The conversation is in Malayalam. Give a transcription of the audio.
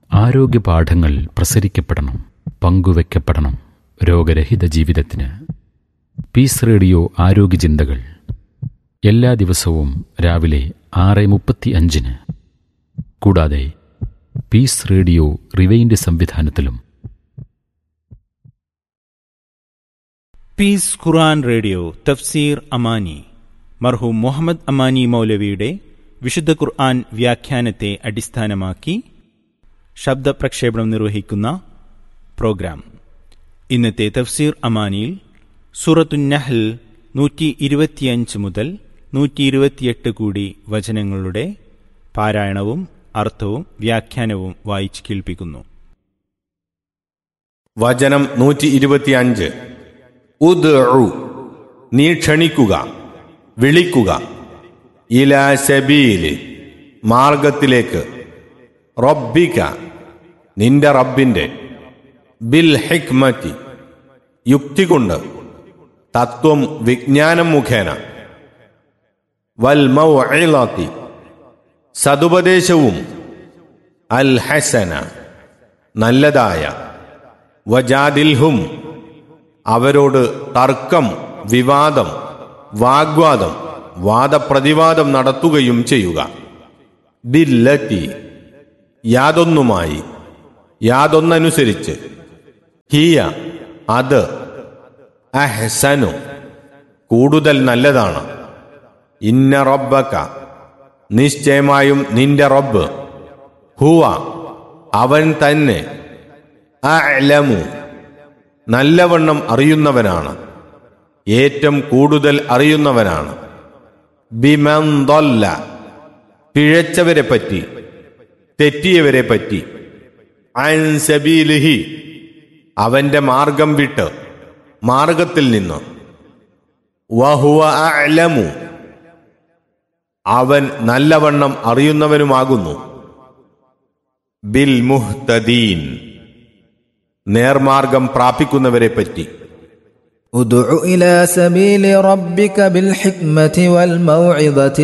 ആരോഗ്യ പാഠങ്ങൾ പ്രസരിക്കപ്പെടണം പങ്കുവെക്കപ്പെടണം രോഗരഹിത ജീവിതത്തിന് പീസ് റേഡിയോ ആരോഗ്യ ചിന്തകൾ എല്ലാ ദിവസവും രാവിലെ ആറ് മുപ്പത്തി അഞ്ചിന് കൂടാതെ പീസ് റേഡിയോ റിവൈൻഡ് സംവിധാനത്തിലും പീസ് ഖുർആൻ റേഡിയോ തഫ്സീർ അമാനി മർഹൂം മുഹമ്മദ് അമാനി മൗലവിയുടെ വിശുദ്ധ ഖുർആൻ വ്യാഖ്യാനത്തെ അടിസ്ഥാനമാക്കി ശബ്ദ പ്രക്ഷേപണം നിർവഹിക്കുന്ന പ്രോഗ്രാം ഇന്നത്തെ തഫ്സീർ അമാനിയിൽ സൂറത്തു നഹൽ നൂറ്റി ഇരുപത്തിയഞ്ച് മുതൽ നൂറ്റി ഇരുപത്തിയെട്ട് കൂടി വചനങ്ങളുടെ പാരായണവും അർത്ഥവും വ്യാഖ്യാനവും വായിച്ചു കേൾപ്പിക്കുന്നു വചനം നൂറ്റി ഇരുപത്തിയഞ്ച് ഉദ് നീ ക്ഷണിക്കുക വിളിക്കുക ഇലാ സബീല് മാർഗത്തിലേക്ക് റബ്ബിക നിന്റെ റബ്ബിന്റെ ബിൽ ഹിക്മത്തി യുക്തി കൊണ്ട് തത്വം വിജ്ഞാനം മുഖേന വൽ മൗഇളത്തി സതുപദേശവും അൽ ഹസന നല്ലതായ വജാദിൽഹും അവരോട് തർക്കം വിവാദം വാഗ്വാദം വാദപ്രതിവാദം നടത്തുകയും ചെയ്യുക ബില്ലത്തി യാതൊന്നുമായി യാതൊന്നനുസരിച്ച് ഹിയ അത് അഹ്സനു കൂടുതൽ നല്ലതാണ് ഇന്ന റബ്ബക്ക നിശ്ചയമായും നിന്റെ റബ്ബ് ഹുവ അവൻ തന്നെ അലമു നല്ലവണ്ണം അറിയുന്നവനാണ് ഏറ്റവും കൂടുതൽ അറിയുന്നവനാണ് ബിമന്തൊല്ല പിഴച്ചവരെ പറ്റി തെറ്റിയവരെ പറ്റി അൻസബീലിഹി അവന്റെ മാർഗം വിട്ട് മാർഗത്തിൽ നിന്ന് വഹുവ അലമു അവൻ നല്ലവണ്ണം അറിയുന്നവനുമാകുന്നു ബിൽ മുഹ്തദീൻ നേർമാർഗം പ്രാപിക്കുന്നവരെ പറ്റി ادع إلى سبيل ربك بالحكمة والموعظة